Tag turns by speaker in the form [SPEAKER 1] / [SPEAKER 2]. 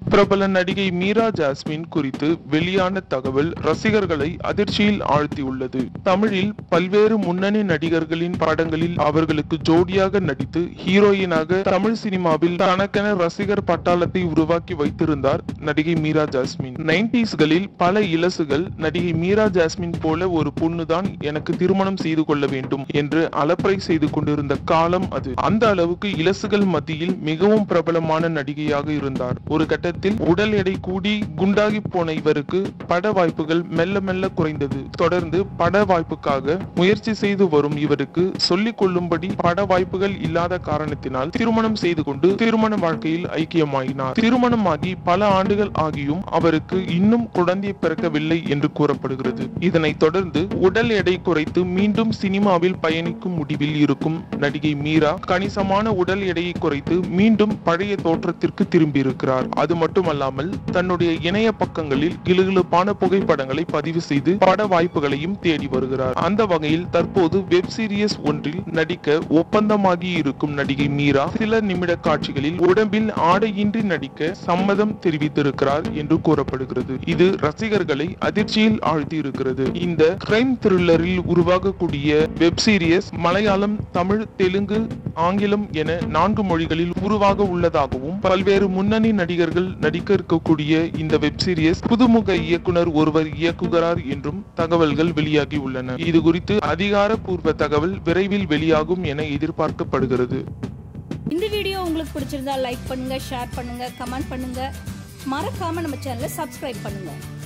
[SPEAKER 1] பிரபல நடிகை மீரா ஜாஸ்மின் குறித்து வெளியான தகவல் ரசிகர்களை அதிர்ச்சியில் ஆழ்த்தியுள்ளது தமிழில் பல்வேறு முன்னணி நடிகர்களின் படங்களில் அவர்களுக்கு ஜோடியாக நடித்து ஹீரோயினாக தமிழ் சினிமாவில் தனக்கென ரசிகர் பட்டாளத்தை உருவாக்கி வைத்திருந்தார் நடிகை மீரா ஜாஸ்மின் நைன்டிஸ்களில் பல இலசுகள் நடிகை மீரா ஜாஸ்மின் போல ஒரு பொண்ணுதான் எனக்கு திருமணம் செய்து கொள்ள வேண்டும் என்று அலப்பறை செய்து கொண்டிருந்த காலம் அது அந்த அளவுக்கு இலசுகள் மத்தியில் மிகவும் பிரபலமான நடிகையாக இருந்தார் ஒரு கட்டத்தில் உடல் எடை கூடி குண்டாகி போன இவருக்கு பட வாய்ப்புகள் மெல்ல மெல்ல குறைந்தது தொடர்ந்து பட வாய்ப்புக்காக முயற்சி செய்து வரும் இவருக்கு சொல்லிக் கொள்ளும்படி பட வாய்ப்புகள் இல்லாத காரணத்தினால் திருமணம் செய்து கொண்டு திருமண வாழ்க்கையில் ஐக்கியமாகினார் திருமணமாகி பல ஆண்டுகள் ஆகியும் அவருக்கு இன்னும் குழந்தை பிறக்கவில்லை என்று கூறப்படுகிறது இதனைத் தொடர்ந்து உடல் எடை குறைத்து மீண்டும் சினிமாவில் பயணிக்கும் முடிவில் இருக்கும் நடிகை மீரா கணிசமான உடல் எடையை குறைத்து மீண்டும் பழைய தோற்றத்திற்கு திரும்பியிருக்கிறார் அது மட்டுமல்லாமல் தன்னுடைய இணைய பக்கங்களில் கிளுகிளுப்பான புகைப்படங்களை பதிவு செய்து பட வாய்ப்புகளையும் தேடி வருகிறார் அந்த வகையில் தற்போது வெப் சீரிஸ் ஒன்றில் நடிக்க ஒப்பந்தமாகி இருக்கும் நடிகை மீரா சில நிமிட காட்சிகளில் உடம்பில் ஆடையின்றி நடிக்க சம்மதம் தெரிவித்திருக்கிறார் என்று கூறப்படுகிறது இது ரசிகர்களை அதிர்ச்சியில் ஆழ்த்தி இருக்கிறது இந்த கிரைம் த்ரில்லரில் உருவாகக்கூடிய வெப் சீரிஸ் மலையாளம் தமிழ் தெலுங்கு ஆங்கிலம் என நான்கு மொழிகளில் உருவாக உள்ளதாகவும் பல்வேறு முன்னணி நடிகர்கள் நடிக்க இருக்கக்கூடிய இந்த வெப் சீரிஸ் புதுமுக இயக்குனர் ஒருவர் இயக்குகிறார் என்றும் தகவல்கள் வெளியாகி உள்ளன இது குறித்து அதிகாரப்பூர்வ தகவல் விரைவில் வெளியாகும் என எதிர்பார்க்கப்படுகிறது
[SPEAKER 2] இந்த வீடியோ உங்களுக்கு பிடிச்சிருந்தா லைக் பண்ணுங்க ஷேர் பண்ணுங்க கமெண்ட் பண்ணுங்க மறக்காம நம்ம சேனலை சப்ஸ்கிரைப் பண்ணுங்க